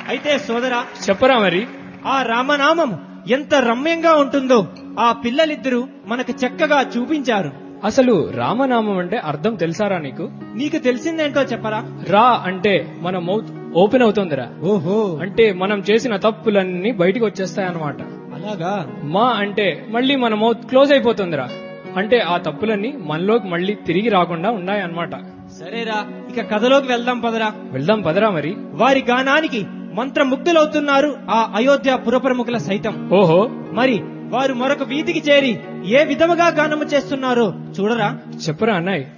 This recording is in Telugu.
అయితే సోదరా చెప్పరా మరి ఆ రామనామం ఎంత రమ్యంగా ఉంటుందో ఆ పిల్లలిద్దరూ మనకు చక్కగా చూపించారు అసలు రామనామం అంటే అర్థం తెలుసారా నీకు నీకు తెలిసిందేంటో చెప్పరా రా అంటే మన మౌత్ ఓపెన్ అవుతుందిరా ఓహో అంటే మనం చేసిన తప్పులన్నీ బయటికి వచ్చేస్తాయి అన్నమాట అలాగా మా అంటే మళ్ళీ మన మౌత్ క్లోజ్ అయిపోతుందిరా అంటే ఆ తప్పులన్నీ మనలోకి మళ్ళీ తిరిగి రాకుండా ఉన్నాయి అన్నమాట సరేరా ఇక కథలోకి వెళ్దాం పదరా వెళ్దాం పదరా మరి వారి గానానికి మంత్రముగ్ధులవుతున్నారు ఆ అయోధ్య పురప్రముఖుల సైతం ఓహో మరి వారు మరొక వీధికి చేరి ఏ విధముగా గానము చేస్తున్నారో చూడరా చెప్పరా అన్నయ్య